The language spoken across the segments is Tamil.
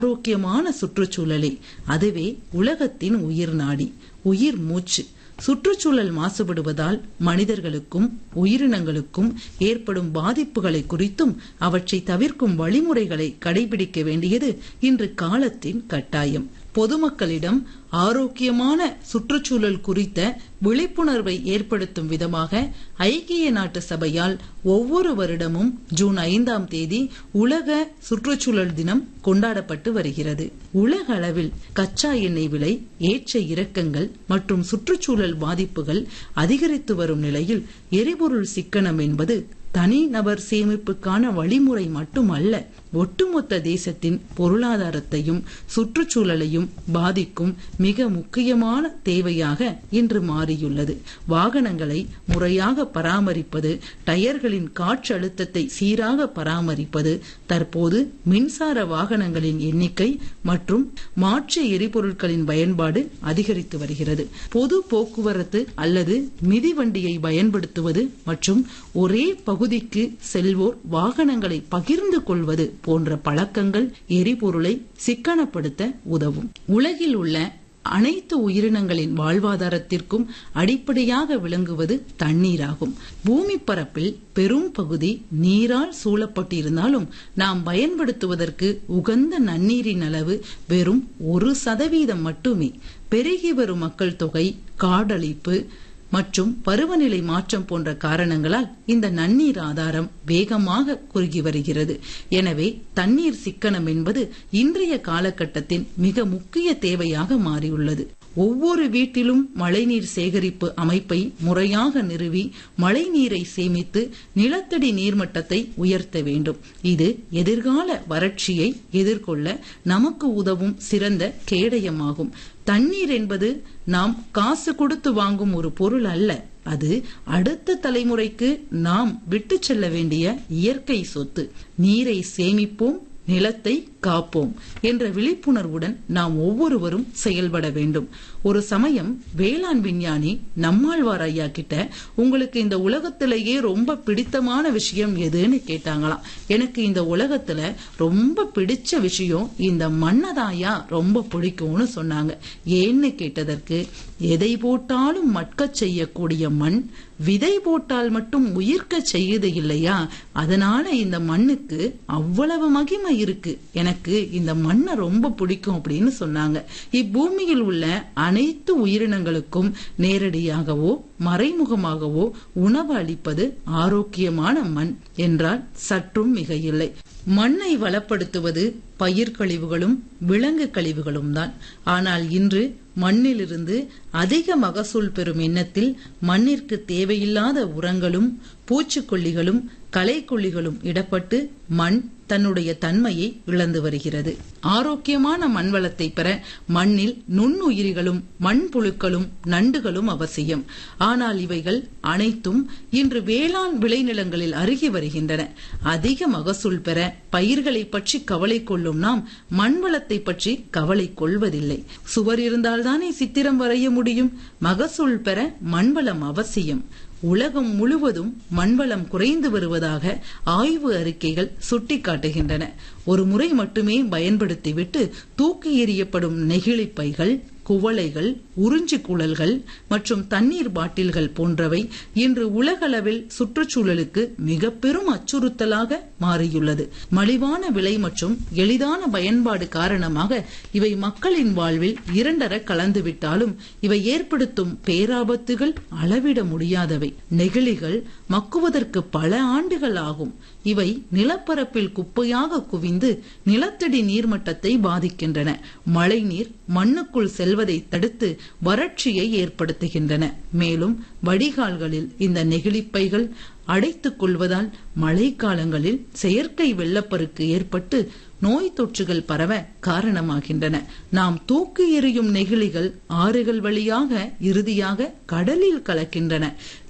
ஆரோக்கியமான சுற்றுச்சூழலே அதுவே உலகத்தின் உயிர் நாடி உயிர் மூச்சு சுற்றுச்சூழல் மாசுபடுவதால் மனிதர்களுக்கும் உயிரினங்களுக்கும் ஏற்படும் பாதிப்புகளை குறித்தும் அவற்றை தவிர்க்கும் வழிமுறைகளை கடைபிடிக்க வேண்டியது இன்று காலத்தின் கட்டாயம் பொதுமக்களிடம் ஆரோக்கியமான சுற்றுச்சூழல் குறித்த விழிப்புணர்வை ஏற்படுத்தும் விதமாக ஐக்கிய நாட்டு சபையால் ஒவ்வொரு வருடமும் ஜூன் ஐந்தாம் தேதி உலக சுற்றுச்சூழல் தினம் கொண்டாடப்பட்டு வருகிறது உலக அளவில் கச்சா எண்ணெய் விலை ஏற்ற இறக்கங்கள் மற்றும் சுற்றுச்சூழல் பாதிப்புகள் அதிகரித்து வரும் நிலையில் எரிபொருள் சிக்கனம் என்பது தனிநபர் சேமிப்புக்கான வழிமுறை மட்டுமல்ல ஒட்டுமொத்த தேசத்தின் பொருளாதாரத்தையும் சுற்றுச்சூழலையும் பாதிக்கும் மிக முக்கியமான தேவையாக இன்று மாறியுள்ளது வாகனங்களை முறையாக பராமரிப்பது டயர்களின் காற்று அழுத்தத்தை சீராக பராமரிப்பது தற்போது மின்சார வாகனங்களின் எண்ணிக்கை மற்றும் மாற்று எரிபொருட்களின் பயன்பாடு அதிகரித்து வருகிறது பொது போக்குவரத்து அல்லது மிதிவண்டியை பயன்படுத்துவது மற்றும் ஒரே பகுதிக்கு செல்வோர் வாகனங்களை பகிர்ந்து கொள்வது போன்ற பழக்கங்கள் எரிபொருளை சிக்கனப்படுத்த உதவும் உலகில் உள்ள அனைத்து உயிரினங்களின் வாழ்வாதாரத்திற்கும் அடிப்படையாக விளங்குவது தண்ணீராகும் பூமி பரப்பில் பெரும் பகுதி நீரால் சூழப்பட்டிருந்தாலும் நாம் பயன்படுத்துவதற்கு உகந்த நன்னீரின் அளவு வெறும் ஒரு சதவீதம் மட்டுமே பெருகி வரும் மக்கள் தொகை காடழிப்பு மற்றும் பருவநிலை மாற்றம் போன்ற காரணங்களால் இந்த நன்னீர் ஆதாரம் வேகமாக குறுகி வருகிறது எனவே தண்ணீர் சிக்கனம் என்பது இன்றைய காலகட்டத்தின் மிக முக்கிய தேவையாக மாறியுள்ளது ஒவ்வொரு வீட்டிலும் மழைநீர் சேகரிப்பு அமைப்பை முறையாக நிறுவி மழைநீரை சேமித்து நிலத்தடி நீர்மட்டத்தை உயர்த்த வேண்டும் இது எதிர்கால வறட்சியை எதிர்கொள்ள நமக்கு உதவும் சிறந்த கேடயமாகும் தண்ணீர் என்பது நாம் காசு கொடுத்து வாங்கும் ஒரு பொருள் அல்ல அது அடுத்த தலைமுறைக்கு நாம் விட்டு செல்ல வேண்டிய இயற்கை சொத்து நீரை சேமிப்போம் நிலத்தை காப்போம் என்ற விழிப்புணர்வுடன் நாம் ஒவ்வொருவரும் செயல்பட வேண்டும் ஒரு சமயம் வேளாண் விஞ்ஞானி நம்மாழ்வார் ஐயா கிட்ட உங்களுக்கு இந்த உலகத்திலேயே ரொம்ப பிடித்தமான விஷயம் எதுன்னு கேட்டாங்களாம் எனக்கு இந்த உலகத்துல ரொம்ப பிடிச்ச விஷயம் இந்த மண்ணதாயா ரொம்ப பிடிக்கும்னு சொன்னாங்க ஏன்னு கேட்டதற்கு எதை போட்டாலும் மட்கச் செய்யக்கூடிய மண் விதை போட்டால் மட்டும் உயிர்க்க செய்யுது இல்லையா அதனால இந்த மண்ணுக்கு அவ்வளவு மகிமை இருக்கு எனக்கு இந்த மண்ணை ரொம்ப பிடிக்கும் அப்படின்னு சொன்னாங்க இப்பூமியில் உள்ள அனைத்து உயிரினங்களுக்கும் நேரடியாகவோ மறைமுகமாகவோ உணவு அளிப்பது ஆரோக்கியமான மண் என்றால் சற்றும் மிக இல்லை மண்ணை வளப்படுத்துவது பயிர் கழிவுகளும் விலங்கு கழிவுகளும் தான் ஆனால் இன்று மண்ணிலிருந்து அதிக மகசூல் பெறும் எண்ணத்தில் மண்ணிற்கு தேவையில்லாத உரங்களும் பூச்சிக்கொல்லிகளும் களைக்கொல்லிகளும் இடப்பட்டு மண் தன்னுடைய தன்மையை இழந்து வருகிறது ஆரோக்கியமான மண் வளத்தை பெற மண்ணில் நுண்ணுயிரிகளும் மண்புழுக்களும் நண்டுகளும் அவசியம் ஆனால் இவைகள் அனைத்தும் இன்று வேளாண் விளைநிலங்களில் அருகி வருகின்றன அதிக மகசூல் பெற பயிர்களை பற்றி கவலை கொள்ளும் நாம் மண் வளத்தை பற்றி கவலை கொள்வதில்லை சுவர் இருந்தால்தானே சித்திரம் வரைய முடியும் மகசூல் பெற மண்வளம் அவசியம் உலகம் முழுவதும் மண்வளம் குறைந்து வருவதாக ஆய்வு அறிக்கைகள் சுட்டிக்காட்டுகின்றன ஒரு முறை மட்டுமே பயன்படுத்திவிட்டு தூக்கி எறியப்படும் நெகிழி பைகள் குவளைகள் உறிஞ்சி குழல்கள் மற்றும் தண்ணீர் பாட்டில்கள் போன்றவை இன்று உலகளவில் சுற்றுச்சூழலுக்கு மிக பெரும் அச்சுறுத்தலாக மாறியுள்ளது மலிவான விலை மற்றும் எளிதான பயன்பாடு காரணமாக இவை மக்களின் வாழ்வில் இரண்டர கலந்துவிட்டாலும் இவை ஏற்படுத்தும் பேராபத்துகள் அளவிட முடியாதவை நெகிழிகள் மக்குவதற்கு பல ஆண்டுகள் ஆகும் இவை நிலப்பரப்பில் குப்பையாக குவிந்து நிலத்தடி நீர்மட்டத்தை பாதிக்கின்றன மழைநீர் மண்ணுக்குள் செல்வதை தடுத்து வறட்சியை ஏற்படுத்துகின்றன மேலும் வடிகால்களில் இந்த நெகிழிப்பைகள் அடைத்துக் கொள்வதால் மழைக்காலங்களில் செயற்கை வெள்ளப்பெருக்கு ஏற்பட்டு நோய் தொற்றுகள் பரவ காரணமாகின்றன நாம் தூக்கி எறியும் நெகிழிகள் ஆறுகள் வழியாக இறுதியாக கடலில் கலக்கின்றன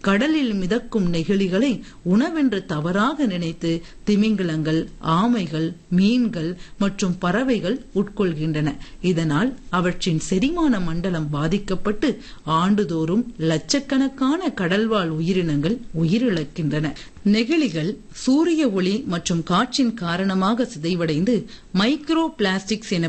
கடலில் மிதக்கும் நெகிழிகளை உணவென்று தவறாக நினைத்து திமிங்கிலங்கள் ஆமைகள் மீன்கள் மற்றும் பறவைகள் உட்கொள்கின்றன இதனால் அவற்றின் செரிமான மண்டலம் பாதிக்கப்பட்டு ஆண்டுதோறும் லட்சக்கணக்கான கடல்வாழ் உயிரினங்கள் உயிரிழக்கின்றன நெகிழிகள் சூரிய ஒளி மற்றும் காற்றின் காரணமாக சிதைவடைந்து மைக்ரோ பிளாஸ்டிக்ஸ் என